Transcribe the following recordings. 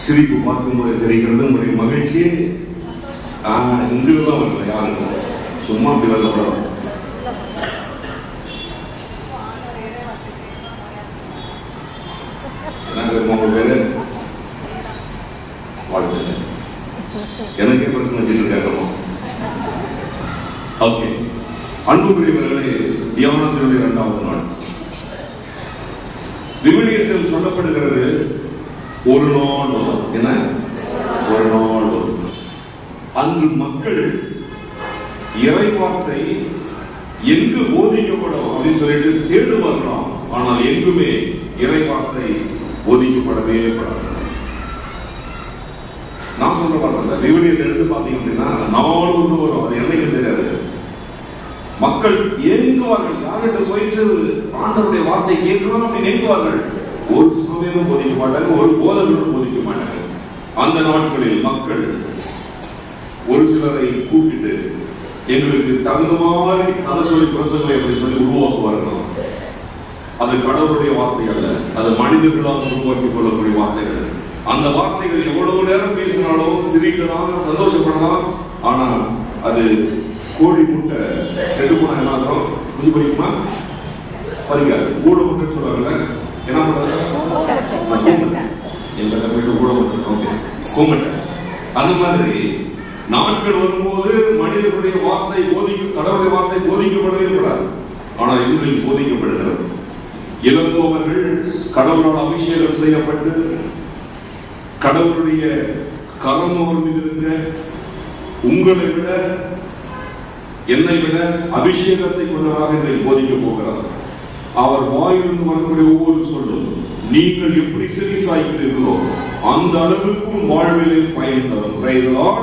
சிரிப்பு பார்க்கும்போது தெரிகிறது உங்களுடைய மகிழ்ச்சி இங்கிருந்தான் வரல யாருக்கும் சும்மா அப்படி வரப்படாது நாங்கள் உங்க பேரு வாழ்த்து எனக்கே பிரச்சனை வச்சுட்டு இருக்காங்க ஓகே அன்புக்குரியவர்களே தியானத்தினுடைய இரண்டாவது நாள் விவிலியத்தில் சொல்லப்படுகிறது ஒரு நாள் வரும் என்ன ஒரு நாள் வரும் அன்று மக்கள் இறைவார்த்தை எங்கு போதிக்கப்படும் அப்படின்னு சொல்லிட்டு தேடுவார்களாம் ஆனால் எங்குமே இறைவார்த்தை போதிக்கப்படவே படாது நான் சொல்ற பார்த்தல விவிலியத்தை எடுத்து பார்த்தீங்க அப்படின்னா நாலு ஒன்று வரும் அது என்னைக்கு தெரியாது மக்கள் ஏங்குவார்கள் யார்கிட்ட போயிட்டு ஆண்டவருடைய வார்த்தை கேட்கணும் அப்படின்னு ஏங்குவார்கள் ஒரு சமயம் போதிக்க மாட்டாங்க ஒரு போதகர்களும் போதிக்க மாட்டாங்க அந்த நாட்களில் மக்கள் ஒரு சிலரை கூப்பிட்டு எங்களுக்கு தகுந்த மாதிரி கதை சொல்லி பிரசங்களை அப்படின்னு சொல்லி உருவாக்குவார்கள் அது கடவுளுடைய வார்த்தை அல்ல அது மனிதர்களால் உருவாக்கிக் கொள்ளக்கூடிய வார்த்தைகள் அந்த வார்த்தைகள் எவ்வளவு நேரம் பேசினாலும் சிரிக்கலாம் சந்தோஷப்படலாம் ஆனா அது கோழி முட்டை கெட்டு போனா என்ன ஆகும் குஞ்சு பறிக்குமா பறிக்காது கூட முட்டைன்னு சொல்றாங்கல்ல என்ன பண்றாங்க கூமட்டை எந்த போயிட்டு கூட முட்டை ஓகே கூமட்டை அந்த மாதிரி நாட்கள் வரும்போது மனிதர்களுடைய வார்த்தை போதிக்க கடவுளுடைய வார்த்தை போதிக்கப்படவே கூடாது ஆனால் இன்றைக்கு போதிக்கப்படுகிறது இளங்கோவர்கள் கடவுளால் அபிஷேகம் செய்யப்பட்டு கடவுளுடைய கரம் அவர் மீது இருக்க உங்களை விட என்னை விட அபிஷேகத்தை கொண்டவராக இன்றைக்கு போதிக்க போகிறார் அவர் வாயிலிருந்து வரக்கூடிய ஒவ்வொரு சொல்லும் நீங்கள் எப்படி செவி சாய்க்கிறீர்களோ அந்த அளவுக்கு உன் வாழ்விலே பயன் தரும் Praise the Lord.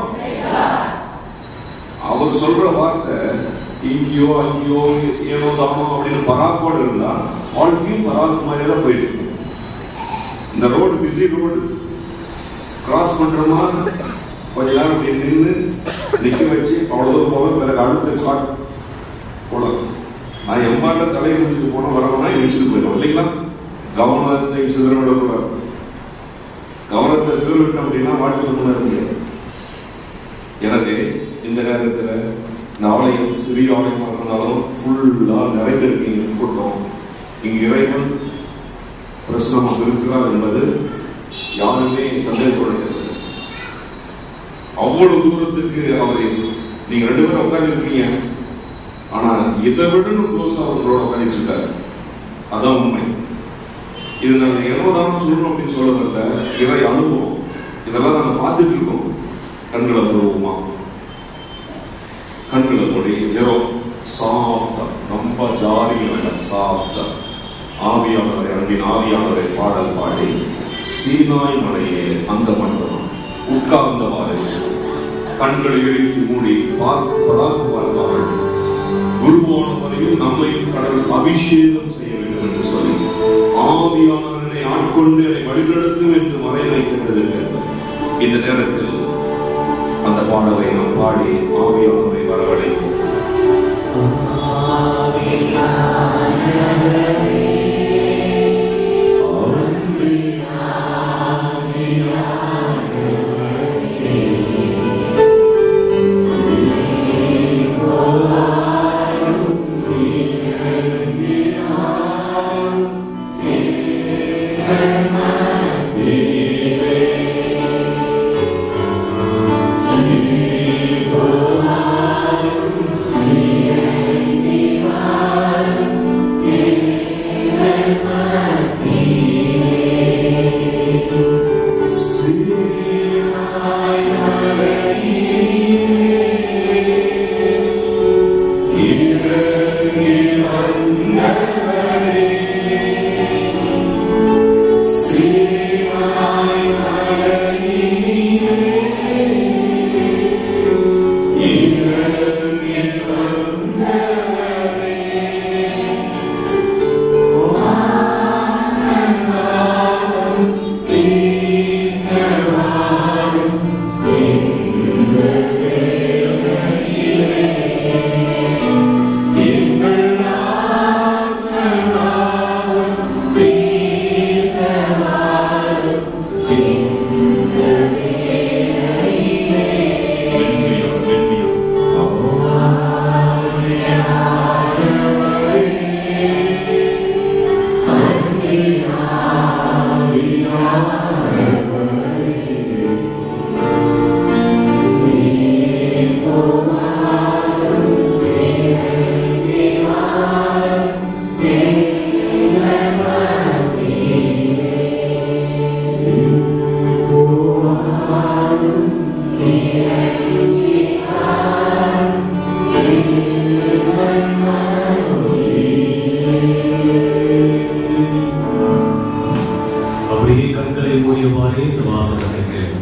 அவர் சொல்ற வார்த்தை இங்கேயோ அங்கேயோ ஏனோ தானோ அப்படின்னு பராக்கோடு இருந்தா வாழ்க்கையும் பராக் மாதிரி தான் போயிட்டு இருக்கு இந்த ரோடு பிஸி ரோடு கிராஸ் பண்றோமா கொஞ்ச நேரம் இப்படி நின்று நிக்க வச்சு அவ்வளவு தூரம் போவேன் பிறகு அடுத்த காட் போலாம் நான் எம்மாட்ட தலையை முடிச்சுட்டு போன வரவனா இடிச்சுட்டு போயிடும் இல்லைங்களா கவனத்தை சிதற விடக்கூடாது கவனத்தை சிதற விட்டோம் அப்படின்னா வாழ்க்கை முன்னேற முடியாது எனவே இந்த நேரத்துல இந்த ஆலயம் சிறிய ஆலயமா இருந்தாலும் ஃபுல்லா நிறைந்திருக்கீங்க கூட்டம் இங்க இறைவன் பிரசனமாக இருக்கிறார் என்பது யாருமே சந்தேகப்படுகிறது அவ்வளவு தூரத்துக்கு அவரை நீங்க ரெண்டு பேரும் உட்கார்ந்து இருக்கீங்க ஆனா இதை விட க்ளோஸ் அவர்களோட உட்கார்ந்து இருக்காரு அதான் உண்மை இது நாங்க எவ்வளவுதான் சொல்லணும் அப்படின்னு சொல்ல வரல இறை அனுபவம் இதெல்லாம் நாங்க பார்த்துட்டு இருக்கோம் கண்களை மூடுவோமா கண்களை மூடி ஜெரோ சாஃப்டா ரொம்ப ஜாலியான சாஃப்டா ஆவியானவரை அன்பின் ஆவியானவரை பாடல் பாடி சீனாய் மலையே அந்த மண்டபம் உட்கார்ந்தவாறு கண்களை இழுத்து மூடி பார்ப்பதாக பார்ப்பார்கள் குருவானவரையும் நம்மையும் கடவுள் அபிஷேகம் செய்ய வேண்டும் என்று சொல்லி ஆவியானவர்களை ஆட்கொண்டு என்னை வழிநடத்தும் என்று மறைவை கண்டிருக்கிறது இந்த நேரத்தில் அந்த பாடலை நாம் பாடி ஆவியானவரை வரவழைப்போம் Oh கண்களை மூடியவாறே இந்த வாசகத்தை கேளு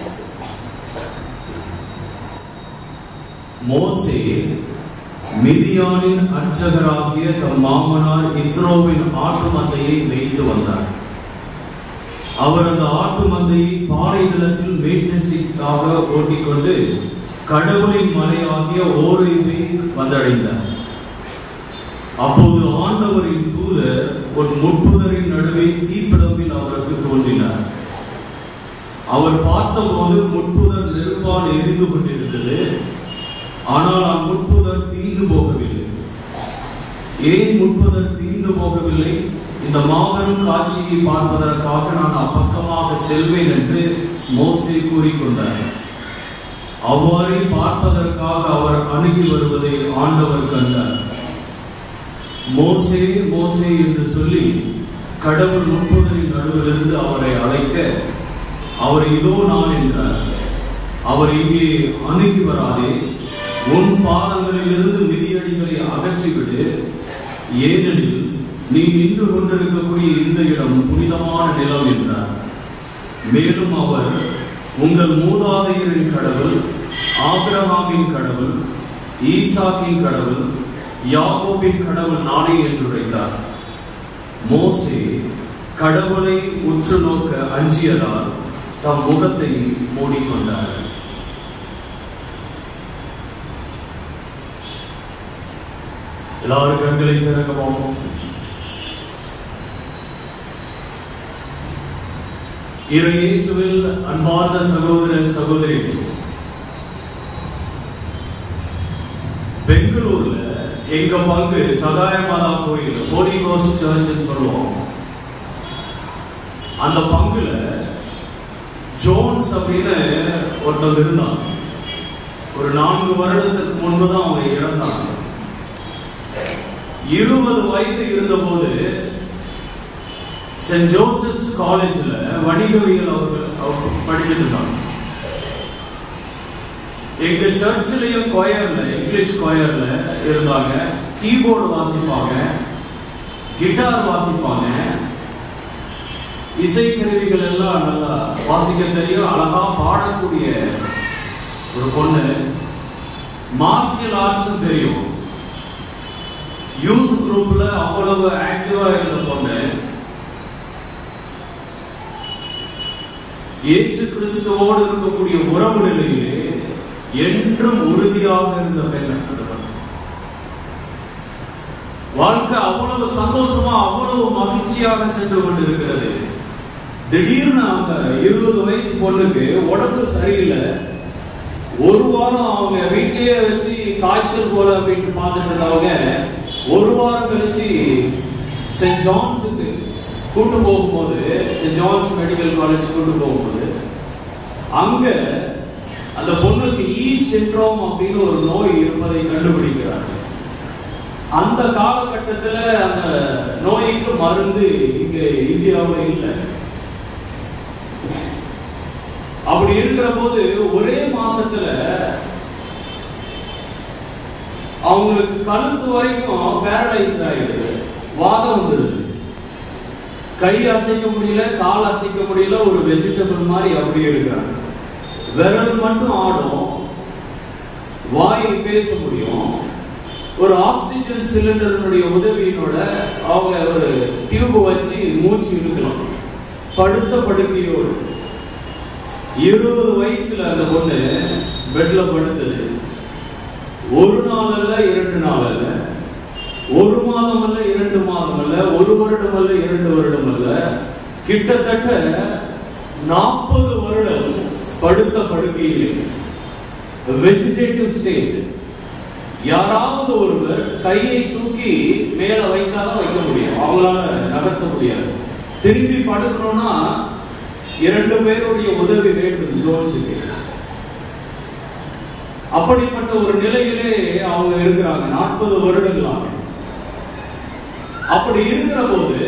மோசே மிதியானின் அர்ச்சகராகிய தம் மாமனார் இத்ரோவின் ஆட்டு மந்தையை மேய்த்து வந்தார் அவர் அந்த ஆட்டு மந்தையை பாறை நிலத்தில் மேய்ச்சசிக்காக ஓட்டிக்கொண்டு கடவுளின் மலையாகிய ஓரைவை வந்தடைந்தார் அப்போது ஆண்டவரின் தூதர் ஒரு முட்புதரின் நடுவே தீப்பிடம்பில் அவருக்கு தோன்றினார் அவர் பார்த்தபோது முட்புதர் நெருப்பால் எரிந்து கொண்டிருந்தது ஆனால் அம்முட்புதர் தீந்து போகவில்லை ஏன் முட்புதர் தீந்து போகவில்லை இந்த மாபெரும் காட்சியை பார்ப்பதற்காக நான் அப்பக்கமாக செல்வேன் என்று மோசே கூறிக்கொண்டார் அவ்வாறே பார்ப்பதற்காக அவர் அணுகி வருவதை ஆண்டவர் கண்டார் மோசே மோசே என்று சொல்லி கடவுள் முற்புதரின் நடுவிலிருந்து அவரை அழைக்க அவர் இதோ நான் என்றார் அவர் இங்கே அணுகி வராதே உன் பாதங்களிலிருந்து மிதியடிகளை அகற்றிவிடு ஏனெனில் நீ நின்று கொண்டிருக்கக்கூடிய இந்த இடம் புனிதமான நிலம் என்றார் மேலும் அவர் உங்கள் மூதாதையரின் கடவுள் ஆபிரகாமின் கடவுள் ஈசாக்கின் கடவுள் யாக்கோபின் கடவுள் நானே என்று உரைத்தார் மோசே கடவுளை உற்று நோக்க அஞ்சியதால் தம் முகத்தை மூடிக்கொண்டார் எல்லாரும் கண்களை திறக்க பார்ப்போம் இரு இயேசுவில் அன்பார்ந்த சகோதர சகோதரி பெங்களூர்ல எங்க பங்கு சகாயமாதா கோயில் ஹோலி கோஸ்ட் சர்ச்னு சொல்லுவோம் அந்த பங்குல ஜோன்ஸ் அப்படின்னு ஒருத்தர் இருந்தாங்க ஒரு நான்கு வருடத்துக்கு முன்புதான் அவங்க இறந்தாங்க இருபது வயது இருந்தபோது சென்ட் ஜோசப்ஸ் காலேஜ்ல வணிகவியல் அவர்கள் அவங்க படிச்சுட்டு இருந்தாங்க எங்க சர்ச்சிலையும் கொயர்ல இங்கிலீஷ் கொயர்ல இருந்தாங்க கீபோர்டு வாசிப்பாங்க கிட்டார் வாசிப்பாங்க இசைக்கருவிகள் எல்லாம் நல்லா வாசிக்க தெரியும் அழகா பாடக்கூடிய ஒரு பொண்ணு மார்ஷியல் ஆர்ட்ஸும் தெரியும் யூத் குரூப்ல அவ்வளவு ஆக்டிவா இருந்த பொண்ணு இயேசு கிறிஸ்துவோடு இருக்கக்கூடிய உறவு நிலையிலே என்றும் உறுதியாக இருந்த பெண் வாழ்க்கை அவ்வளவு சந்தோஷமா அவ்வளவு மகிழ்ச்சியாக சென்று கொண்டிருக்கிறது திடீர்னு அந்த இருபது வயசு பொண்ணுக்கு உடம்பு சரியில்லை ஒரு வாரம் அவங்க வீட்லயே வச்சு காய்ச்சல் போல அப்படின்னு பார்த்துட்டு இருந்தவங்க ஒரு வாரம் கழிச்சு சென்ட் ஜான்ஸுக்கு கூட்டு போகும்போது சென்ட் ஜான்ஸ் மெடிக்கல் காலேஜ் கூட்டு போகும்போது அங்க அந்த பொண்ணுக்கு ஈ சிண்ட்ரோம் அப்படின்னு ஒரு நோய் இருப்பதை கண்டுபிடிக்கிறாங்க அந்த காலகட்டத்துல அந்த நோய்க்கு மருந்து இங்க இந்தியாவில் இல்லை அப்படி இருக்கிற போது ஒரே மாசத்துல அவங்களுக்கு கழுத்து வரைக்கும் பேரடைஸ் ஆயிடுது வாதம் வந்துடுது கை அசைக்க முடியல கால் அசைக்க முடியல ஒரு வெஜிடபிள் மாதிரி அப்படியே இருக்கிறாங்க விரல் மட்டும் ஆடும் வாய் பேச முடியும் ஒரு ஆக்சிஜன் சிலிண்டருடைய உதவியினோட அவங்க ஒரு டியூப் வச்சு மூச்சு இழுக்கலாம் படுத்த படுக்கையோடு இருபது வயசுல அந்த பொண்ணு பெட்ல படுத்தது ஒரு நாள் அல்ல இரண்டு நாள் அல்ல ஒரு மாதம் அல்ல இரண்டு மாதம் அல்ல ஒரு வருடம் அல்ல இரண்டு வருடம் அல்ல கிட்டத்தட்ட நாற்பது வருடம் படுத்த படுக்கையில் வெஜிடேட்டிவ் ஸ்டேட் யாராவது ஒருவர் கையை தூக்கி மேல வைத்தாதான் வைக்க முடியும் அவங்களால நகர்த்த முடியாது திரும்பி படுக்கணும்னா இரண்டு பேருடைய உதவி வேண்டும் ஜோன்ஸுக்கு அப்படிப்பட்ட ஒரு நிலையிலே அவங்க இருக்கிறாங்க நாற்பது வருடங்களாக அப்படி இருக்கிற போது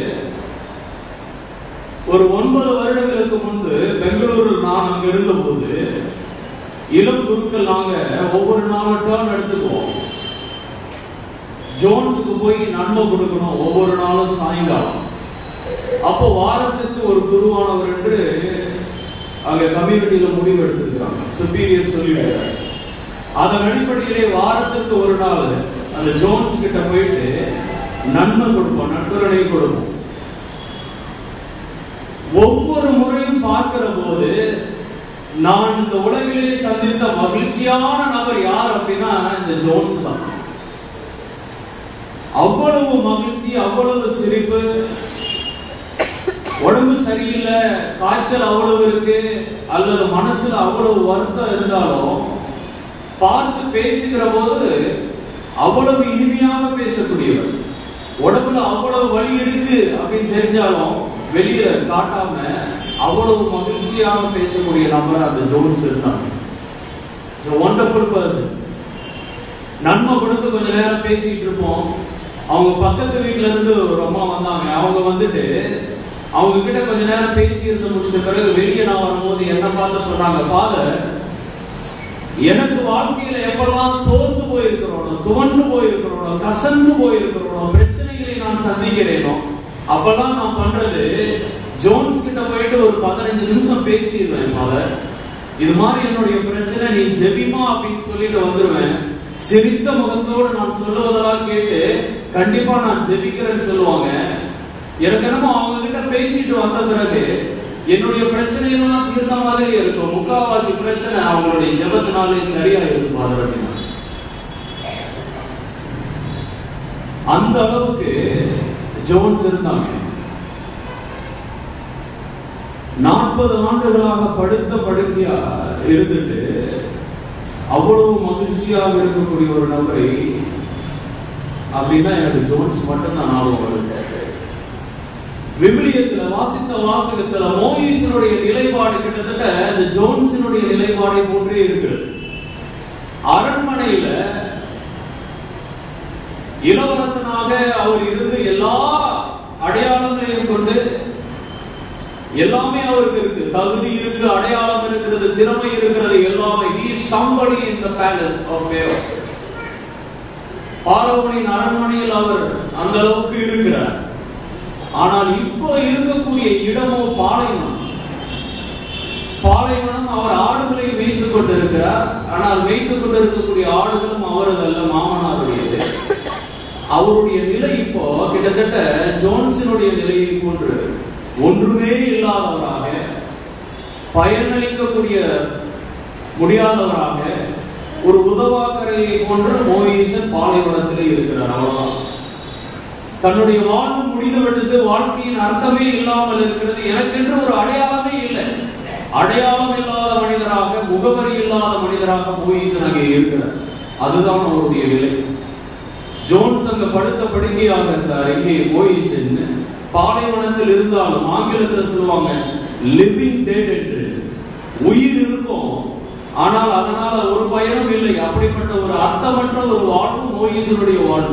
ஒரு ஒன்பது வருடங்களுக்கு முன்பு பெங்களூரில் நான் அங்க இருந்த போது இளம் குருக்கள் நாங்க ஒவ்வொரு நாளும் டேர்ன் எடுத்துக்குவோம் ஜோன்ஸுக்கு போய் நன்மை கொடுக்கணும் ஒவ்வொரு நாளும் சாயங்காலம் அப்போ வாரத்துக்கு ஒரு குருவானவர் என்று அங்க கம்யூனிட்டியில முடிவு எடுத்திருக்கிறாங்க சுப்பீரியர் சொல்லிவிட்டாங்க அதன் அடிப்படையிலே வாரத்துக்கு ஒரு நாள் அந்த ஜோன்ஸ் கிட்ட போயிட்டு நன்மை கொடுப்போம் நட்புறனை கொடுப்போம் ஒவ்வொரு முறையும் பார்க்கிற போது நான் இந்த உலகிலே சந்தித்த மகிழ்ச்சியான நபர் யார் அப்படின்னா இந்த ஜோன்ஸ் தான் அவ்வளவு மகிழ்ச்சி அவ்வளவு சிரிப்பு உடம்பு சரியில்லை காய்ச்சல் அவ்வளவு இருக்கு அல்லது மனசுல அவ்வளவு வருத்தம் இருந்தாலும் பார்த்து பேசுகிற போது அவ்வளவு இனிமையாக பேசக்கூடியவர் உடம்புல அவ்வளவு வலி இருக்கு அப்படின்னு தெரிஞ்சாலும் வெளியில காட்டாம அவ்வளவு மகிழ்ச்சியாக பேசக்கூடிய நபர் அந்த ஜோன்ஸ் இருந்தாங்க ஒண்டர்ஃபுல் பர்சன் நன்மை கொடுத்து கொஞ்ச நேரம் பேசிட்டு இருப்போம் அவங்க பக்கத்து வீட்ல இருந்து ஒரு அம்மா வந்தாங்க அவங்க வந்துட்டு அவங்க கிட்ட கொஞ்ச நேரம் பேசி இருந்து முடிச்ச பிறகு வெளியே நான் வரும்போது என்ன பார்த்து சொன்னாங்க ஃபாதர் எனக்கு வாழ்க்கையில எப்பெல்லாம் சோர்ந்து போயிருக்கிறோனோ துவண்டு போயிருக்கிறோனோ கசந்து போயிருக்கிறோனோ பிரச்சனைகளை நான் சந்திக்கிறேனோ அப்பெல்லாம் நான் பண்றது ஜோன்ஸ் கிட்ட போயிட்டு ஒரு பதினஞ்சு நிமிஷம் பேசிடுவேன் ஃபாதர் இது மாதிரி என்னுடைய பிரச்சனை நீ ஜெபிமா அப்படின்னு சொல்லிட்டு வந்துருவேன் சிரித்த முகத்தோடு நான் சொல்லுவதெல்லாம் கேட்டு கண்டிப்பா நான் ஜெபிக்கிறேன்னு சொல்லுவாங்க எனக்கு என்னமோ அவங்க கிட்ட பேசிட்டு வந்த பிறகு என்னுடைய பிரச்சனை எல்லாம் தீர்ந்த மாதிரி இருக்கும் முக்காவாசி பிரச்சனை அவங்களுடைய ஜெபத்தினாலே சரியா இருக்கும் அதற்கு அந்த அளவுக்கு ஜோன்ஸ் இருந்தாங்க நாற்பது ஆண்டுகளாக படுத்த படுக்கையா இருந்துட்டு அவ்வளவு மகிழ்ச்சியாக இருக்கக்கூடிய ஒரு நபரை அப்படின்னா எனக்கு ஜோன்ஸ் மட்டும்தான் ஞாபகம் வருது விவிலியத்துல வாசித்த வாசகத்துல மோயிசனுடைய நிலைப்பாடு கிட்டத்தட்ட இந்த ஜோன்ஸினுடைய நிலைப்பாடை போன்றே இருக்கிறது அரண்மனையில இளவரசனாக அவர் இருந்து எல்லா அடையாளங்களையும் கொண்டு எல்லாமே அவருக்கு இருக்கு தகுதி இருக்கு அடையாளம் இருக்கிறது திறமை இருக்கிறது எல்லாமே he is somebody in the palace of Pharaoh பார்வோனின் அரண்மனையில் அவர் அந்த அளவுக்கு இருக்கிறார் ஆனால் இப்போ இருக்கக்கூடிய இடமோ பாலைவனம் பாலைவனம் அவர் ஆடுகளை மேய்த்துக் கொண்டிருக்கிறார் ஆனால் மேய்த்துக் கொண்டிருக்கக்கூடிய ஆடுகளும் அவரது அல்ல மாமனாருடையது அவருடைய நிலை இப்போ கிட்டத்தட்ட ஜோன்ஸினுடைய நிலையை போன்று ஒன்றுமே இல்லாதவராக பயனளிக்கக்கூடிய முடியாதவராக ஒரு உதவாக்கரையை போன்று மோயிசன் பாலைவனத்திலே இருக்கிறார் அவ்வளவுதான் தன்னுடைய வாழ்வு முடிந்து விட்டது வாழ்க்கையின் அர்த்தமே இல்லாமல் இருக்கிறது எனக்கென்று ஒரு அடையாளமே இல்லை அடையாளம் இல்லாத மனிதராக முகவரி இல்லாத மனிதராக மோயிசன் அங்கே இருக்கிறார் அதுதான் அவருடைய நிலை ஜோன்ஸ் அங்க படுத்த படுக்கையாக இருந்தார் இங்கே மோயிசன் பாலைவனத்தில் இருந்தாலும் ஆங்கிலத்தில் சொல்லுவாங்க லிவிங் டெட் என்று உயிர் இருக்கும் ஆனால் அதனால ஒரு பயனும் இல்லை அப்படிப்பட்ட ஒரு அர்த்தமற்ற ஒரு வாழ்வு மோயிசனுடைய வாழ்வு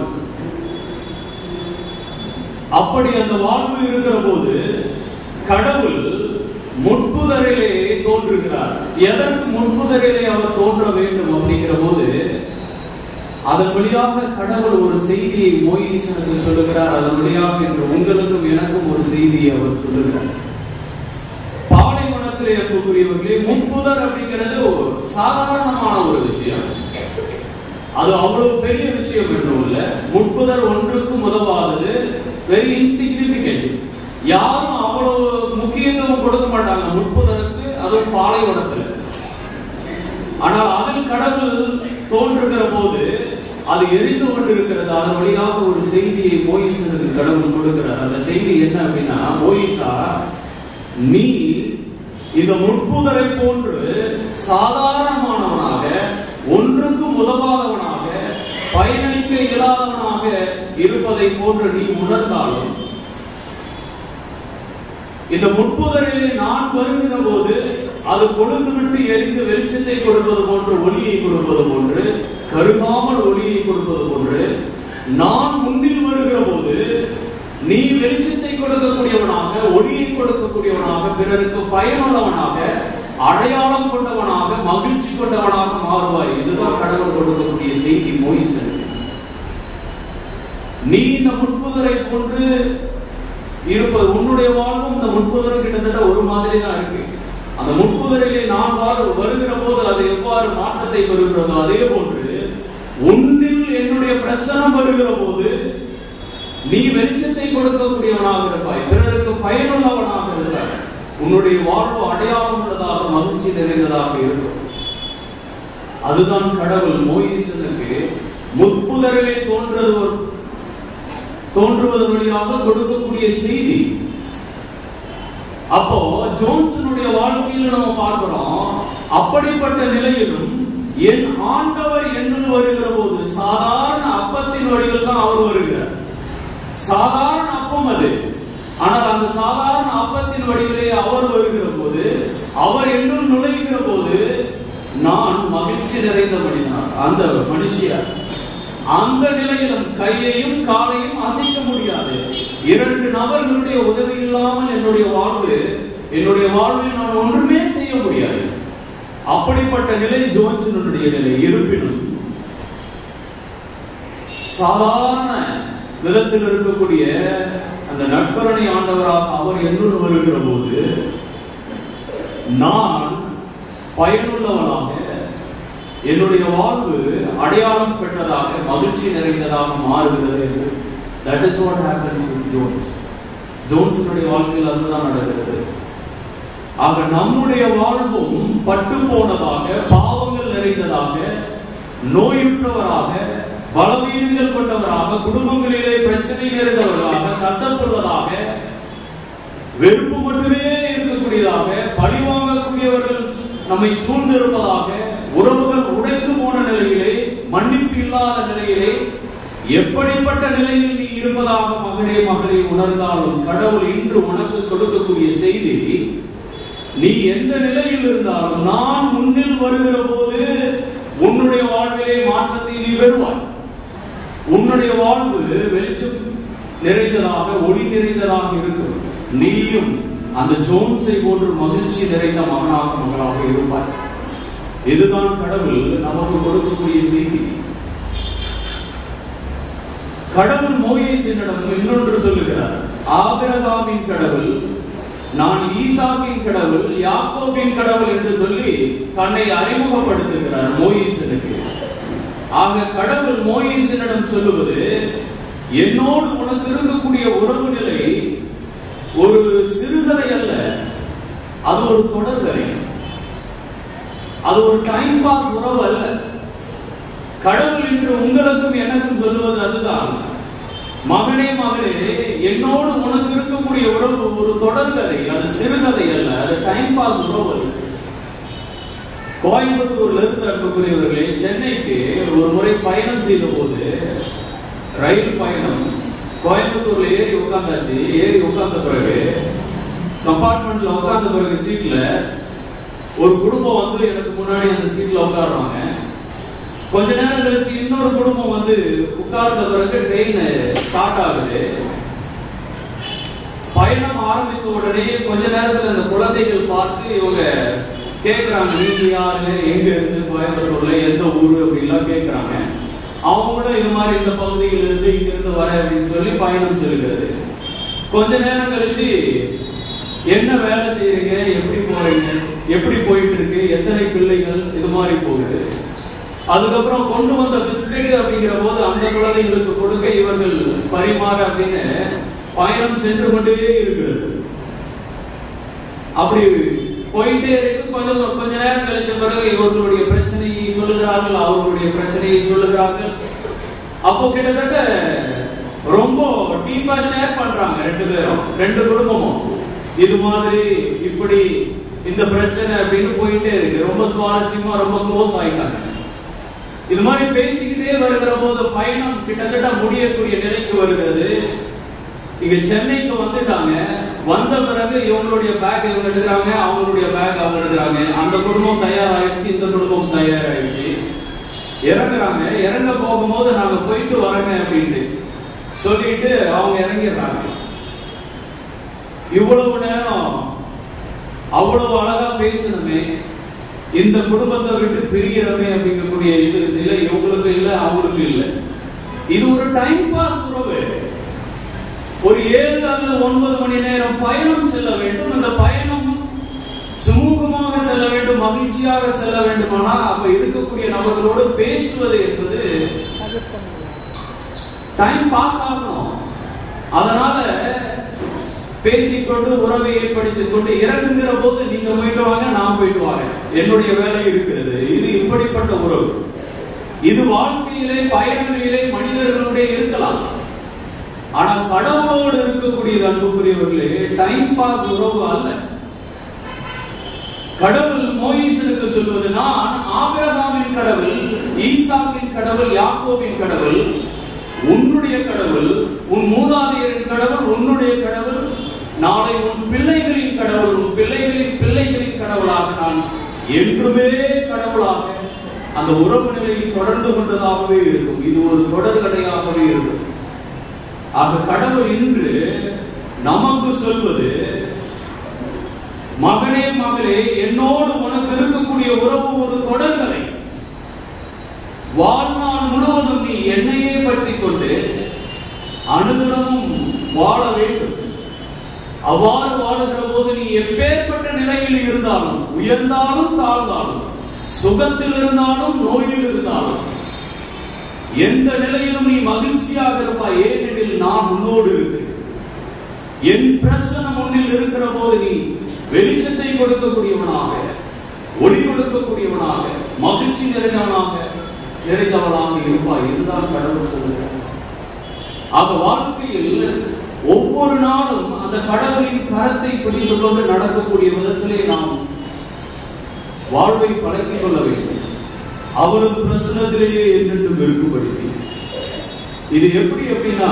அப்படி அந்த வாழ்வு இருக்கிற போது கடவுள் முன்புதரிலே தோன்றுகிறார் எதற்கு முன்புதரிலே அவர் தோன்ற வேண்டும் அப்படிங்கிற போது அதன் வழியாக கடவுள் ஒரு செய்தியை மோயிசனுக்கு சொல்லுகிறார் அதன் வழியாக இன்று உங்களுக்கும் எனக்கும் ஒரு செய்தியை அவர் சொல்லுகிறார் பாலைவனத்திலே இருக்கக்கூடியவர்களே முன்புதர் அப்படிங்கிறது ஒரு சாதாரணமான ஒரு விஷயம் அது அவ்வளவு பெரிய விஷயம் என்றும் இல்ல முற்புதர் ஒன்றுக்கும் உதவாதது வெரி இன்சிக்னிபிகண்ட் யாரும் அவ்வளவு முக்கியத்துவம் கொடுக்க மாட்டாங்க முற்புதருக்கு அதுவும் பாலைவனத்துல ஆனால் அதில் கடவுள் தோன்றுகிற போது அது எரிந்து கொண்டிருக்கிறது அதன் வழியாக ஒரு செய்தியை மோயிசனுக்கு கடவுள் கொடுக்கிறார் அந்த செய்தி என்ன அப்படின்னா மோயிசா நீ இந்த முற்புதரை போன்று சாதாரணமானவனாக ஒன்றுக்கும் உதவாதவனாக பயனளிக்க இயலாதவனாக இருப்பதை போன்று நீ உணர்ந்தாலும் இந்த முற்புதரிலே நான் வருகிற போது அது கொழுந்து விட்டு எரிந்து வெளிச்சத்தை கொடுப்பது போன்று ஒளியை கொடுப்பது போன்று கருகாமல் ஒளியை கொடுப்பது போன்று நான் முன்னில் வருகிற போது நீ வெளிச்சத்தை கொடுக்கக்கூடியவனாக ஒளியை கொடுக்கக்கூடியவனாக பிறருக்கு பயனுள்ளவனாக அடையாளம் கொண்டவனாக மகிழ்ச்சி கொண்டவனாக மாறுவாய் இதுதான் கடவுள் கொடுக்கக்கூடிய செய்தி மோயிசன் நீ இந்த முற்புதரை போன்று இருப்பது உன்னுடைய வாழ்வும் இந்த முட்புதரும் கிட்டத்தட்ட ஒரு மாதிரி தான் இருக்கு அந்த முட்புதரிலே நான் வாழ வருகிற போது அது எவ்வாறு மாற்றத்தை பெறுகிறதோ அதே போன்று உன்னில் என்னுடைய பிரசனம் வருகிற போது நீ வெளிச்சத்தை கொடுக்கக்கூடியவனாக இருப்பாய் பிறருக்கு பயனுள்ளவனாக இருப்பாய் உன்னுடைய வாழ்வு அடையாளம் உள்ளதாக மகிழ்ச்சி நிறைந்ததாக இருக்கும் அதுதான் கடவுள் மோயிசனுக்கு முற்புதரிலே தோன்றுவது தோன்றுவதன் வழியாக கொடுக்கக்கூடிய செய்தி அப்போ ஜோன்சனுடைய வாழ்க்கையில நம்ம பார்க்கிறோம் அப்படிப்பட்ட நிலையிலும் என் ஆண்டவர் என்னுள் வருகிற போது சாதாரண அப்பத்தின் வடிவில் தான் அவர் வருகிறார் சாதாரண அப்பம் அது ஆனால் அந்த சாதாரண அப்பத்தின் வடிவிலே அவர் வருகிற போது அவர் என்னுள் நுழைகிற போது நான் மகிழ்ச்சி நிறைந்த மனிதனார் அந்த மனுஷியார் அந்த நிலையிலும் கையையும் காலையும் அசைக்க முடியாது இரண்டு நபர்களுடைய உதவி இல்லாமல் என்னுடைய வாழ்வு என்னுடைய வாழ்வில் நான் ஒன்றுமே செய்ய முடியாது அப்படிப்பட்ட நிலை ஜோன்சனுடைய நிலை இருப்பினும் சாதாரண விதத்தில் இருக்கக்கூடிய அந்த நட்பரணி ஆண்டவராக அவர் என்னுள் வருகிற போது நான் பயனுள்ளவனாக என்னுடைய வாழ்வு அடையாளம் பெற்றதாக மகிழ்ச்சி நிறைந்ததாக மாறுகிறது என்று that is what happens with Jones ஜோன்ஸினுடைய வாழ்க்கையில் அதுதான் நடக்கிறது ஆக நம்முடைய வாழ்வும் பட்டு போனதாக பாவங்கள் நிறைந்ததாக நோயுற்றவராக பலவீனங்கள் கொண்டவராக குடும்பங்களிலே பிரச்சனை நிறைந்தவர்களாக கசப்புள்ளதாக வெறுப்பு மட்டுமே இருக்கக்கூடியதாக பழி வாங்கக்கூடியவர்கள் நம்மை சூழ்ந்திருப்பதாக உறவுகள் உடைந்து போன நிலையிலே மன்னிப்பு இல்லாத நிலையிலே எப்படிப்பட்ட நிலையில் நீ இருப்பதாக மகனே மகளே உணர்ந்தாலும் கடவுள் இன்று உனக்கு கொடுக்கக்கூடிய செய்தி நீ எந்த நிலையில் இருந்தாலும் நான் முன்னில் வருகிற போது உன்னுடைய வாழ்விலே மாற்றத்தை நீ பெறுவாய் உன்னுடைய வாழ்வு வெளிச்சம் நிறைந்ததாக ஒளி நிறைந்ததாக இருக்கும் நீயும் அந்த ஜோன்ஸை போன்று மகிழ்ச்சி நிறைந்த மகனாக மகளாக இருப்பாய் இதுதான் கடவுள் நமக்கு கொடுக்கக்கூடிய செய்தி கடவுள் மோயேசினிடம் இன்னொன்று சொல்லுகிறார் ஆபிரகாமின் கடவுள் நான் ஈசாக்கின் கடவுள் யாக்கோபின் கடவுள் என்று சொல்லி தன்னை அறிமுகப்படுத்துகிறார் மோயேசனுக்கு ஆக கடவுள் மோயேசனிடம் சொல்லுவது என்னோடு உனக்கு இருக்கக்கூடிய உறவு நிலை ஒரு சிறுகதை அல்ல அது ஒரு தொடர்கதை அது ஒரு டைம் பாஸ் உறவு அல்ல கடவுள் இன்று உங்களுக்கும் எனக்கும் சொல்லுவது அதுதான் மகனே மகளே என்னோடு உனக்கு இருக்கக்கூடிய உறவு ஒரு தொடர்கதை அது சிறுகதை அல்ல அது டைம் பாஸ் உறவு அல்ல கோயம்புத்தூர்ல இருந்து அன்புக்குரியவர்களே சென்னைக்கு ஒரு முறை பயணம் செய்த போது ரயில் பயணம் கோயம்புத்தூர்ல ஏறி உட்காந்தாச்சு ஏறி உட்கார்ந்த பிறகு கம்பார்ட்மெண்ட்ல உட்கார்ந்த பிறகு சீட்ல ஒரு குடும்பம் வந்து எனக்கு முன்னாடி அந்த சீட்ல உட்காருவாங்க கொஞ்ச நேரம் கழிச்சு இன்னொரு குடும்பம் வந்து உட்கார்ந்த பிறகு ட்ரெயின் ஸ்டார்ட் ஆகுது பயணம் ஆரம்பித்த உடனே கொஞ்ச நேரத்துல அந்த குழந்தைகள் பார்த்து இவங்க கேக்குறாங்க நீங்க யாரு எங்க இருந்து கோயம்புத்தூர்ல எந்த ஊரு அப்படின்லாம் கேக்குறாங்க அவங்களும் இது மாதிரி இந்த பகுதியில இருந்து இங்க இருந்து வர அப்படின்னு சொல்லி பயணம் செல்கிறது கொஞ்ச நேரம் கழிச்சு என்ன வேலை செய்யறீங்க எப்படி போறீங்க எப்படி போயிட்டு இருக்கு எத்தனை பிள்ளைகள் இது மாதிரி போகுது அதுக்கப்புறம் கொண்டு வந்த பிஸ்கட் அப்படிங்கிற போது அந்த குழந்தைங்களுக்கு கொடுக்க இவர்கள் பரிமாற அப்படின்னு பயணம் சென்று கொண்டே இருக்கிறது அப்படி போயிட்டே இருக்கு கொஞ்சம் கொஞ்ச நேரம் கழிச்ச பிறகு இவர்களுடைய பிரச்சனையை சொல்லுகிறார்கள் அவர்களுடைய பிரச்சனையை சொல்லுகிறார்கள் அப்போ கிட்டத்தட்ட ரொம்ப டீப்பா ஷேர் பண்றாங்க ரெண்டு பேரும் ரெண்டு குடும்பமும் இது மாதிரி இப்படி இந்த பிரச்சனை அப்படின்னு போயிட்டே இருக்கு ரொம்ப சுவாரஸ்யமா ரொம்ப க்ளோஸ் ஆயிட்டாங்க இது மாதிரி பேசிக்கிட்டே வருகிற போது பயணம் கிட்டத்தட்ட முடியக்கூடிய நிலைக்கு வருகிறது இங்க சென்னைக்கு வந்துட்டாங்க வந்த பிறகு இவங்களுடைய பேக் இவங்க எடுக்கிறாங்க அவங்களுடைய பேக் அவங்க எடுக்கிறாங்க அந்த குடும்பம் தயாராயிடுச்சு இந்த குடும்பம் தயாராயிடுச்சு இறங்குறாங்க இறங்க போகும்போது நாங்க போயிட்டு வரங்க அப்படின்ட்டு சொல்லிட்டு அவங்க இறங்கிடுறாங்க இவ்வளவு நேரம் அவ்வளவு அழகா பேசணுமே இந்த குடும்பத்தை விட்டு பிரியறமே அப்படிங்கக்கூடிய இது நிலை இவங்களுக்கு இல்ல அவங்களுக்கு இல்ல இது ஒரு டைம் பாஸ் உறவு ஒரு ஏழு அல்லது ஒன்பது மணி நேரம் பயணம் செல்ல வேண்டும் அந்த பயணம் சுமூகமாக செல்ல வேண்டும் மகிழ்ச்சியாக செல்ல வேண்டுமானா அப்ப இருக்கக்கூடிய நபர்களோடு பேசுவது என்பது டைம் பாஸ் ஆகணும் அதனால பேசிக்கொண்டு உறவை ஏற்படுத்திக் கொண்டு இறங்குகிற போது நீங்க போயிட்டு வாங்க நான் போயிட்டு வாங்க என்னுடைய வேலை இருக்கிறது இது இப்படிப்பட்ட உறவு இது வாழ்க்கையிலே பயணங்களிலே மனிதர்களுடைய இருக்கலாம் ஆனால் கடவுளோடு இருக்கக்கூடியது அன்புக்குரியவர்களே டைம் பாஸ் உறவு அல்ல கடவுள் மோயிசனுக்கு சொல்வது நான் ஆபிரகாமின் கடவுள் ஈசாக்கின் கடவுள் யாக்கோபின் கடவுள் உன்னுடைய கடவுள் உன் மூதாதையரின் கடவுள் உன்னுடைய கடவுள் நாளை உன் பிள்ளைகளின் கடவுள் உன் பிள்ளைகளின் பிள்ளைகளின் கடவுளாக நான் என்றுமே கடவுளாக அந்த உறவு நிலையை தொடர்ந்து கொண்டதாகவே இருக்கும் இது ஒரு தொடர்கடையாகவே இருக்கும் ஆக கடவுள் இன்று நமக்கு சொல்வது மகனே மகளே என்னோடு உனக்கு இருக்கக்கூடிய உறவு ஒரு தொடர்கதை வாழ்நாள் முழுவதும் நீ என்னையே பற்றி கொண்டு அனுதினமும் வாழ வேண்டும் அவ்வாறு வாழுகிற போது நீ எப்பேற்பட்ட நிலையில் இருந்தாலும் உயர்ந்தாலும் தாழ்ந்தாலும் சுகத்தில் இருந்தாலும் நோயில் இருந்தாலும் எந்த நிலையிலும் நீ மகிழ்ச்சியாக இருப்பாய் ஏனெனில் நான் உன்னோடு இருக்கிறேன் என் பிரசனம் முன்னில் இருக்கிற போது நீ வெளிச்சத்தை கொடுக்கக்கூடியவனாக ஒளி கொடுக்கக்கூடியவனாக மகிழ்ச்சி நிறைந்தவனாக நிறைந்தவனாக இருப்பாய் இதுதான் கடவுள் சொல்லுகிறார் ஆக வாழ்க்கையில் ஒவ்வொரு நாளும் அந்த கடவுளின் கரத்தை பிடித்துக் கொண்டு நடக்கக்கூடிய விதத்திலே நாம் வாழ்வை பழக்கிக் கொள்ள வேண்டும் அவரது பிரசனத்திலேயே என்றென்றும் வெறுக்குப்படுத்தி இது எப்படி அப்படின்னா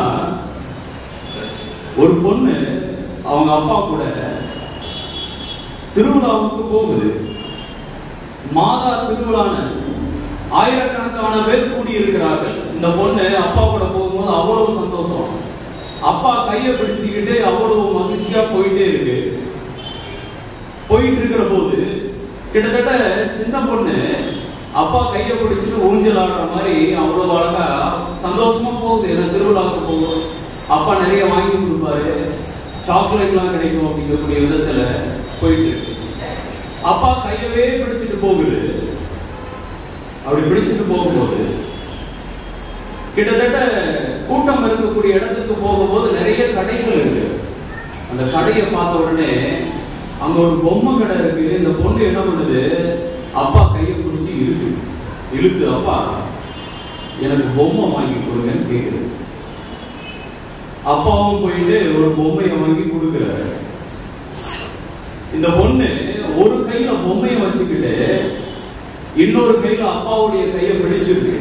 ஒரு பொண்ணு அவங்க அப்பா கூட திருவிழாவுக்கு போகுது மாதா திருவிழான்னு ஆயிரக்கணக்கான பேர் கூடி இருக்கிறார்கள் இந்த பொண்ணு அப்பா கூட போகும்போது அவ்வளவு சந்தோஷம் அப்பா கையை பிடிச்சுக்கிட்டு அவ்வளவு மகிழ்ச்சியா போயிட்டே இருக்கு போயிட்டு இருக்கிற போது கிட்டத்தட்ட சின்ன பொண்ணு அப்பா கையை பிடிச்சிட்டு ஊஞ்சல் ஆடுற மாதிரி அவ்வளவு அழகா சந்தோஷமா போகுது ஏன்னா திருவிழாவுக்கு போகும் அப்பா நிறைய வாங்கி கொடுப்பாரு சாக்லேட்லாம் கிடைக்கும் அப்படிங்கக்கூடிய விதத்துல போயிட்டு இருக்கு அப்பா கையவே பிடிச்சிட்டு போகுது அப்படி பிடிச்சிட்டு போகும்போது கிட்டத்தட்ட கூட்டம் இருக்கக்கூடிய இடத்துக்கு போகும்போது நிறைய கடைகள் இருக்கு அந்த கடையை பார்த்த உடனே அங்க ஒரு பொம்மை கடை இருக்கு இந்த பொண்ணு என்ன பண்ணுது அப்பா கையை பிடிச்சி இழுக்கு இழுத்து அப்பா எனக்கு பொம்மை வாங்கி கொடுங்கன்னு கேக்குது அப்பாவும் போயிட்டு ஒரு பொம்மையை வாங்கி கொடுக்குறாரு இந்த பொண்ணு ஒரு கையில பொம்மையை வச்சுக்கிட்டு இன்னொரு கையில அப்பாவுடைய கையை பிடிச்சிருக்கு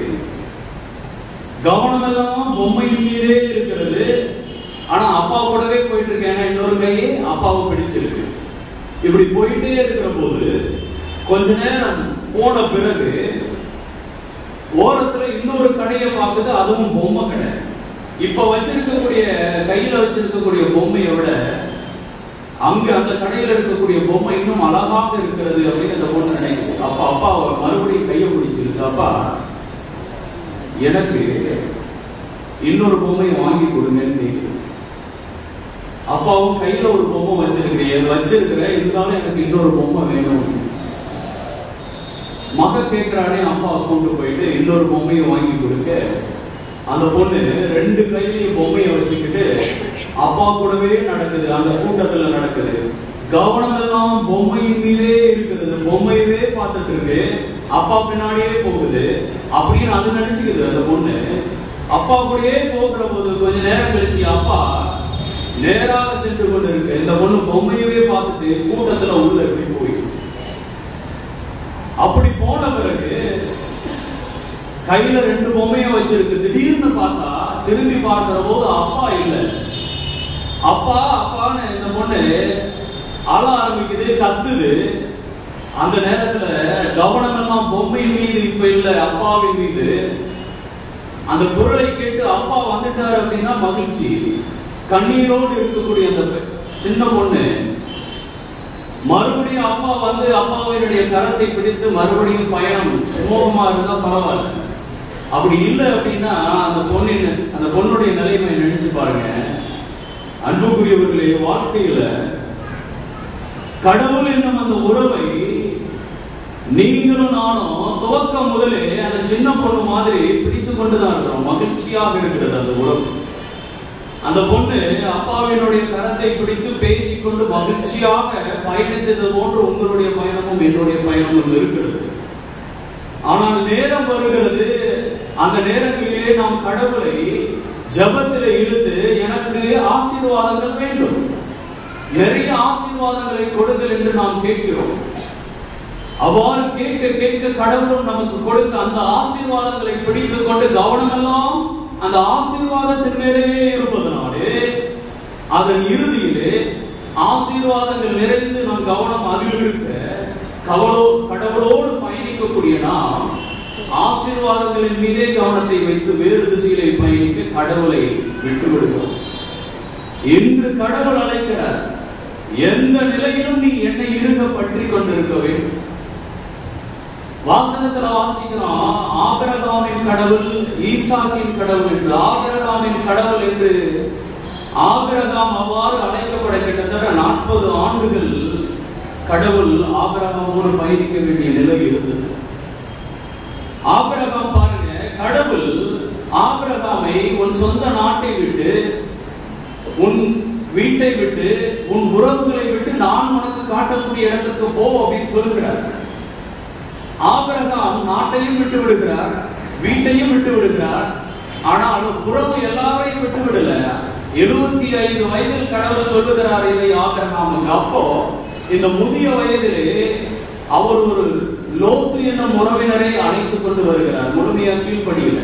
கவனம் எல்லாம் பொம்மையின் மீதே இருக்கிறது ஆனா அப்பா கூடவே போயிட்டு இருக்கேன் ஏன்னா இன்னொரு கையை அப்பாவை பிடிச்சிருக்கு இப்படி போயிட்டே இருக்கிற போது கொஞ்ச நேரம் போன பிறகு ஓரத்துல இன்னொரு கடையை பார்க்குது அதுவும் பொம்மை கடை இப்ப வச்சிருக்கக்கூடிய கையில வச்சிருக்கக்கூடிய பொம்மையை விட அங்க அந்த கடையில இருக்கக்கூடிய பொம்மை இன்னும் அழகாக இருக்கிறது அப்படின்னு அந்த பொண்ணு நினைக்குது அப்பா அப்பா மறுபடியும் கையை பிடிச்சிருக்கு அப்பா எனக்கு இன்னொரு பொம்மையை வாங்கி கொடுங்கன்னு கேக்குது அப்பாவும் கையில ஒரு பொம்மை வச்சிருக்கிறேன் வச்சிருக்கிறேன் இருந்தாலும் எனக்கு இன்னொரு பொம்மை வேணும் மக கேட்கிறானே அப்பா கொண்டு போயிட்டு இன்னொரு பொம்மையை வாங்கி கொடுக்க அந்த பொண்ணு ரெண்டு கையிலையும் பொம்மையை வச்சுக்கிட்டு அப்பா கூடவே நடக்குது அந்த கூட்டத்துல நடக்குது கவனம் எல்லாம் பொம்மையின் மீதே இருக்கிறது பொம்மையவே பார்த்துட்டு இருக்கு அப்பா பின்னாடியே போகுது அப்படின்னு அது நினைச்சுக்குது அந்த பொண்ணு அப்பா கூடயே போகிற போது கொஞ்ச நேரம் கழிச்சு அப்பா நேராக சென்று கொண்டு இருக்கு இந்த பொண்ணு பொம்மையவே பார்த்துட்டு கூட்டத்துல உள்ள எப்படி போயிடுச்சு அப்படி போன பிறகு கையில ரெண்டு பொம்மைய வச்சிருக்கு திடீர்னு பார்த்தா திரும்பி பார்க்கிற போது அப்பா இல்ல அப்பா அப்பான்னு இந்த பொண்ணு அழ ஆரம்பிக்குது கத்துது அந்த நேரத்துல கவனம் எல்லாம் பொம்மையின் மீது இப்ப இல்ல அப்பாவின் மீது அந்த குரலை கேட்டு அப்பா வந்துட்டாரு அப்படின்னா மகிழ்ச்சி கண்ணீரோடு இருக்கக்கூடிய அந்த பெ- சின்ன பொண்ணு மறுபடியும் அப்பா வந்து அப்பாவினுடைய கரத்தை பிடித்து மறுபடியும் பயணம் சுமூகமா இருந்தா பரவாயில்ல அப்படி இல்லை அப்படின்னா அந்த பொண்ணின் அந்த பொண்ணுடைய நிலைமை நினைச்சு பாருங்க அன்புக்குரியவர்களே வாழ்க்கையில கடவுள் என்னும் அந்த உறவை நீங்களும் நானும் துவக்கம் முதலே அந்த சின்ன பொண்ணு மாதிரி பிடித்து கொண்டுதான் இருக்கிறோம் மகிழ்ச்சியாக இருக்கிறது அந்த உறவு அந்த பொண்ணு அப்பாவினுடைய கரத்தை பிடித்து பேசிக்கொண்டு மகிழ்ச்சியாக பயணித்தது போன்று உங்களுடைய பயணமும் என்னுடைய பயணமும் இருக்கிறது ஆனால் நேரம் வருகிறது அந்த நேரங்களிலே நாம் கடவுளை ஜபத்தில் இழுத்து எனக்கு ஆசீர்வாதங்கள் வேண்டும் நிறைய ஆசீர்வாதங்களை கொடுங்கள் என்று நாம் கேட்கிறோம் அவ்வாறு கேட்க கேட்க கடவுளும் நமக்கு கொடுத்த அந்த ஆசீர்வாதங்களை பிடித்துக் கொண்டு கவனமெல்லாம் அந்த ஆசீர்வாதத்தின் மேலேயே இருப்பதனாலே அதன் இறுதியிலே ஆசீர்வாதங்கள் நிறைந்து நம் கவனம் அதில் இருக்க கவலோ கடவுளோடு பயணிக்கக்கூடிய நாம் ஆசீர்வாதங்களின் மீதே கவனத்தை வைத்து வேறு திசையிலே பயணிக்க கடவுளை விட்டு விடுகிறோம் இன்று கடவுள் அழைக்கிறார் எந்த நிலையிலும் நீ என்னை இருக பற்றி கொண்டிருக்க வேண்டும் வாசகத்துல வாசிக்கிறோம் ஆபரகாமின் கடவுள் ஈசாக்கின் கடவுள் என்று ஆபரகாமின் கடவுள் என்று ஆபிரகாம் அவ்வாறு அழைக்கப்பட கிட்டத்தட்ட நாற்பது ஆண்டுகள் கடவுள் ஆபிரகாமோடு பயணிக்க வேண்டிய நிலை இருந்தது ஆபிரகாம் பாருங்க கடவுள் ஆபிரகாமை உன் சொந்த நாட்டை விட்டு உன் வீட்டை விட்டு உன் உறவுகளை விட்டு நான் உனக்கு காட்டக்கூடிய இடத்துக்கு போ அப்படின்னு சொல்லுகிறார் ஆபிரகாம் நாட்டையும் விட்டு விடுகிறார் வீட்டையும் விட்டு விடுகிறார் ஆனால் உறவு எல்லாரையும் விட்டு விடல எழுபத்தி ஐந்து வயதில் கடவுள் சொல்லுகிறார் இதை ஆபிரகாமுக்கு அப்போ இந்த முதிய வயதிலே அவர் ஒரு லோத்து என்னும் உறவினரை அழைத்துக் கொண்டு வருகிறார் முழுமையா கீழ்ப்படியில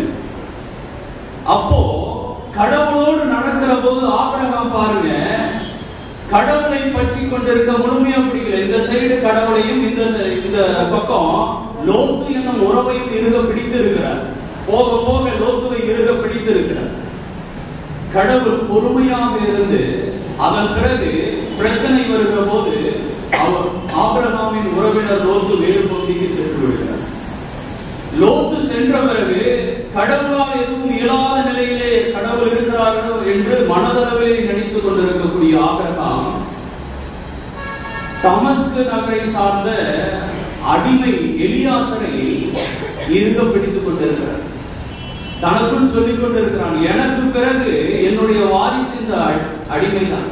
அப்போ கடவுளோடு நடக்கிற போது ஆபிரகாம் பாருங்க கடவுளை பற்றி கொண்டிருக்க முழுமையா பிடிக்கல இந்த சைடு கடவுளையும் இந்த சை- இந்த பக்கம் லோத்து என்னும் உறவையும் இருக பிடித்து இருக்கிறார் போக போக லோத்துவை இருக பிடித்து இருக்கிறார் கடவுள் பொறுமையாக இருந்து அதன் பிறகு பிரச்சனை வருகிற போது அவர் ஆபிரகாமின் உறவினர் லோத்து வேறு பகுதிக்கு சென்று விடுகிறார் லோத்து சென்ற பிறகு கடவுளால் எதுவும் இயலாத நிலையிலே கடவுள் இருக்கிறார்களோ என்று மனதளவிலே நினைத்துக் கொண்டிருக்கக்கூடிய ஆபிரகாம் தமஸ்கு நகரை சார்ந்த அடிமை எலியாசரை இருக பிடித்துக் கொண்டிருக்கிறார் தனக்குள் சொல்லிக் கொண்டிருக்கிறான் எனக்கு பிறகு என்னுடைய வாரிசு இந்த அ- அடிமைதான்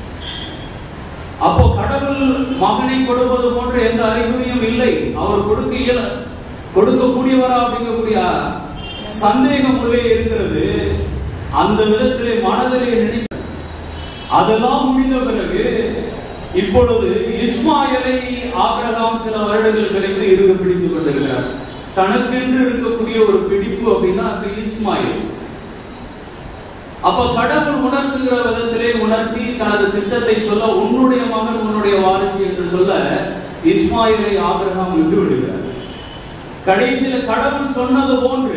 அப்போ கடவுள் மகனை கொடுப்பது போன்ற எந்த அறிகுறியும் இல்லை அவர் கொடுக்க இயல கொடுக்கக்கூடியவரா அப்படிங்கக்கூடிய சந்தேகம் உள்ளே இருக்கிறது அந்த விதத்திலே மனதிலே நினைக்க அதெல்லாம் முடிந்த பிறகு இப்பொழுது இஸ்மாயலை ஆபிரகாம் சில வருடங்கள் கழித்து இருக பிடித்துக் கொண்டிருக்கிறார் தனக்கென்று இருக்கக்கூடிய ஒரு பிடிப்பு அப்படின்னா அது இஸ்மாயில் அப்ப கடவுள் உணர்த்துகிற விதத்திலே உணர்த்தி தனது திட்டத்தை சொல்ல உன்னுடைய மகன் உன்னுடைய வாரிசு என்று சொல்ல இஸ்மாயிலை ஆபிரகாம் விட்டு விடுகிறார் கடைசியில கடவுள் சொன்னது போன்று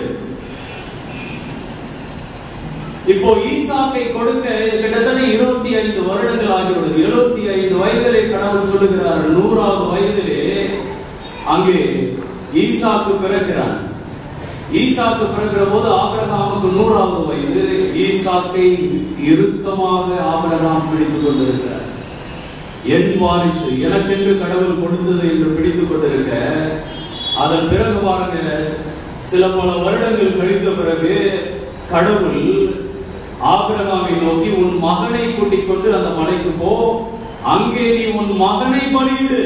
இப்போ ஈசாக்கை கொடுக்க கிட்டத்தட்ட இருபத்தி ஐந்து வருடங்கள் ஆகிவிடுது எழுபத்தி ஐந்து வயதிலே கடவுள் சொல்லுகிறார் நூறாவது வயதிலே அங்கே ஈசாக்கு பிறக்கிறான் ஈசாக்கு பிறக்கிற போது ஆபிரகாமுக்கு நூறாவது வயது ஈசாக்கை இறுக்கமாக ஆபிரகாம் பிடித்துக் கொண்டிருக்கிறார் என் வாரிசு எனக்கென்று கடவுள் கொடுத்தது என்று பிடித்துக் கொண்டிருக்க அதன் பிறகு பாருங்க சில பல வருடங்கள் கழித்த பிறகு கடவுள் ஆபிரகாமை நோக்கி உன் மகனை கூட்டிக் கொண்டு அந்த மலைக்கு போ அங்கே நீ உன் மகனை பலியிடு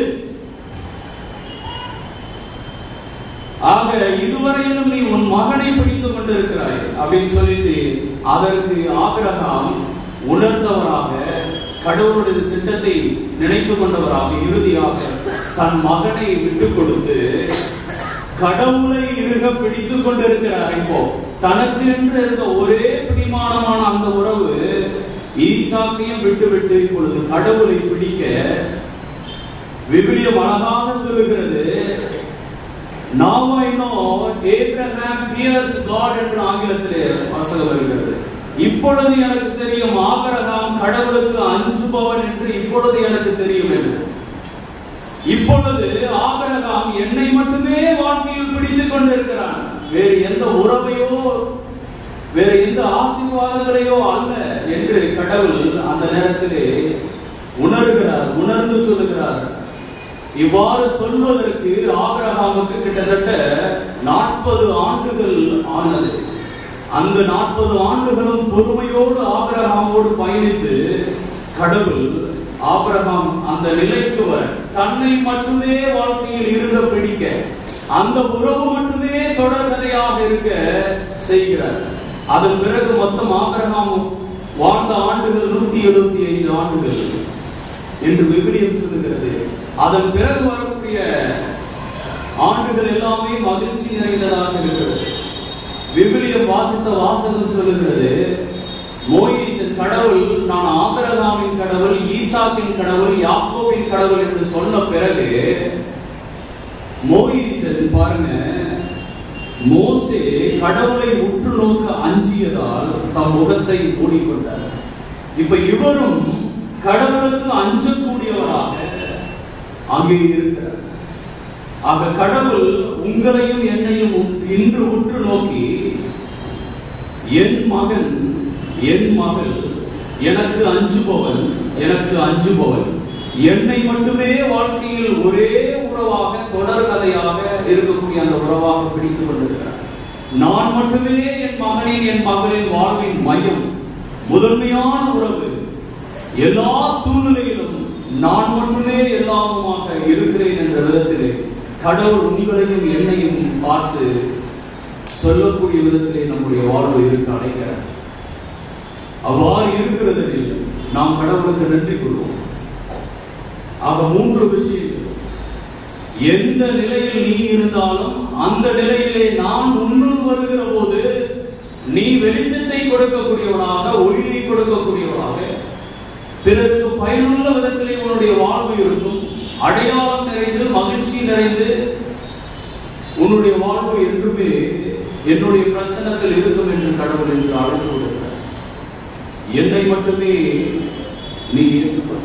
ஆக இதுவரையிலும் நீ உன் மகனை பிடித்துக் கொண்டிருக்கிறாய் அப்படின்னு சொல்லிட்டு அதற்கு ஆபிரகாம் உணர்ந்தவராக கடவுளுடைய திட்டத்தை நினைத்து கொண்டவராக இறுதியாக தன் மகனை விட்டுக் கொடுத்து கடவுளை இருக பிடித்துக் கொண்டிருக்கிறார் இப்போ தனக்கு என்று இருந்த ஒரே பிடிமானமான அந்த உறவு ஈசாக்கையும் விட்டு விட்டு இப்பொழுது கடவுளை பிடிக்க விவிலியம் அழகாக சொல்லுகிறது Now I know Abraham fears God என்று ஆங்கிலத்திலே வாசகம் வருகிறது இப்பொழுது எனக்கு தெரியும் ஆபிரகாம் கடவுளுக்கு அஞ்சுபவன் என்று இப்பொழுது எனக்கு தெரியும் என்று இப்பொழுது ஆபிரகாம் என்னை மட்டுமே வாழ்க்கையில் பிடித்துக் கொண்டிருக்கிறான் வேறு எந்த உறவையோ வேற எந்த ஆசீர்வாதங்களையோ அல்ல என்று கடவுள் அந்த நேரத்திலே உணர்கிறார் உணர்ந்து சொல்லுகிறார் இவ்வாறு சொல்வதற்கு ஆபிரகாமுக்கு கிட்டத்தட்ட நாற்பது ஆண்டுகள் ஆனது அந்த நாற்பது ஆண்டுகளும் பொறுமையோடு ஆபிரகாமோடு பயணித்து கடவுள் ஆபிரகாம் அந்த நிலைக்கு வர தன்னை மட்டுமே வாழ்க்கையில் இருந்த பிடிக்க அந்த உறவு மட்டுமே தொடர்கதையாக இருக்க செய்கிறார் அதன் பிறகு மொத்தம் ஆபிரகாம் வாழ்ந்த ஆண்டுகள் நூத்தி எழுபத்தி ஐந்து ஆண்டுகள் என்று விவிலியம் சொல்லுகிறது அதன் பிறகு வரக்கூடிய ஆண்டுகள் எல்லாமே மகிழ்ச்சி நிறைந்ததாக இருக்கிறது விவிலியம் வாசித்த வாசகம் சொல்லுகிறது மோயிசன் கடவுள் நான் ஆபிரகாமின் கடவுள் ஈசாக்கின் கடவுள் யாக்கோபின் கடவுள் என்று சொன்ன பிறகு மோயிசன் பாருங்க மோசே கடவுளை உற்று நோக்க அஞ்சியதால் தம் முகத்தை மூடிக்கொண்டார் இப்ப இவரும் கடவுளுக்கு அஞ்சக்கூடியவராக அங்கே இருக்கிறார் ஆக கடவுள் உங்களையும் என்னையும் இன்று உற்று நோக்கி என் மகன் என் மகள் எனக்கு அஞ்சுபவன் எனக்கு அஞ்சுபவன் என்னை மட்டுமே வாழ்க்கையில் ஒரே உறவாக தொடர் கதையாக இருக்கக்கூடிய அந்த உறவாக பிடித்துக் கொண்டிருக்கிறார் நான் மட்டுமே என் மகனின் என் மகளின் வாழ்வின் மையம் முதன்மையான உறவு எல்லா சூழ்நிலையிலும் நான் மட்டுமே எல்லாமுமாக இருக்கிறேன் என்ற விதத்திலே கடவுள் உங்களையும் என்னையும் பார்த்து சொல்லக்கூடிய விதத்திலே நம்முடைய வாழ்வு இருக்க அழைக்கிறார் அவ்வாறு இருக்கிறதில் நாம் கடவுளுக்கு நன்றி கொள்வோம் ஆக மூன்று விஷயங்கள் எந்த நிலையில் நீ இருந்தாலும் அந்த நிலையிலே நான் உன்னுள் வருகிற போது நீ வெளிச்சத்தை கொடுக்கக்கூடியவனாக ஒளியை கொடுக்கக்கூடியவனாக பிறருக்கு பயனுள்ள விதத்திலே உன்னுடைய வாழ்வு இருக்கும் அடையாளம் நிறைந்து மகிழ்ச்சி நிறைந்து உன்னுடைய வாழ்வு என்றுமே என்னுடைய பிரசனத்தில் இருக்கும் என்று கடவுள் என்று அழைப்பு கொடுக்கிறார் என்னை மட்டுமே நீ ஏற்றுக்கொள்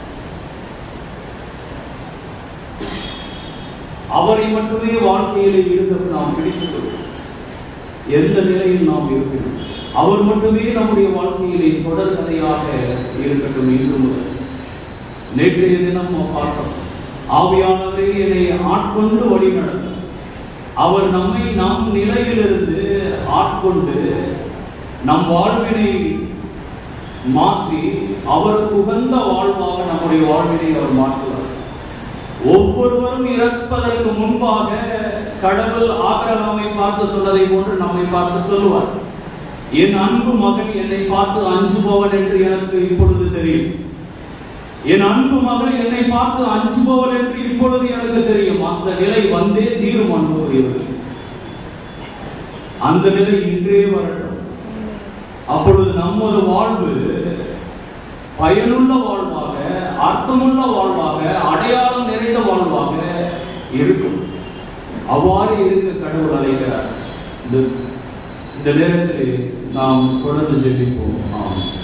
அவரை மட்டுமே வாழ்க்கையிலே இருக்க நாம் பிடித்துக் கொள்வோம் எந்த நிலையில் நாம் இருக்கிறோம் அவர் மட்டுமே நம்முடைய வாழ்க்கையிலே தொடர் கதையாக இருக்கட்டும் இன்று முதல் நேற்றைய தினம் நாம் பார்த்தோம் ஆவியானவரே என்னை ஆட்கொண்டு வழி நடத்தும் அவர் நம்மை நம் நிலையிலிருந்து ஆட்கொண்டு நம் வாழ்வினை மாற்றி அவருக்கு உகந்த வாழ்வாக நம்முடைய வாழ்வினை அவர் மாற்றுவார் ஒவ்வொருவரும் இறப்பதற்கு முன்பாக கடவுள் ஆபிரகாமை பார்த்து சொன்னதை போன்று நம்மை பார்த்து சொல்லுவார் என் அன்பு மகன் என்னை பார்த்து அஞ்சுபவன் என்று எனக்கு இப்பொழுது தெரியும் என் அன்பு மகள் என்னை பார்த்து அஞ்சுபவள் என்று இப்பொழுது எனக்கு தெரியும் அந்த நிலை வந்தே தீரும் அன்புரியவர்கள் அந்த நிலை இன்றே வரட்டும் அப்பொழுது நமது வாழ்வு பயனுள்ள வாழ்வாக அர்த்தமுள்ள வாழ்வாக அடையாளம் நிறைந்த வாழ்வாக இருக்கும் அவ்வாறு இருக்க கடவுள் அழைக்கிறார் இந்த இந்த நேரத்தில் நாம் தொடர்ந்து ஜெபிப்போம் ஆமாம்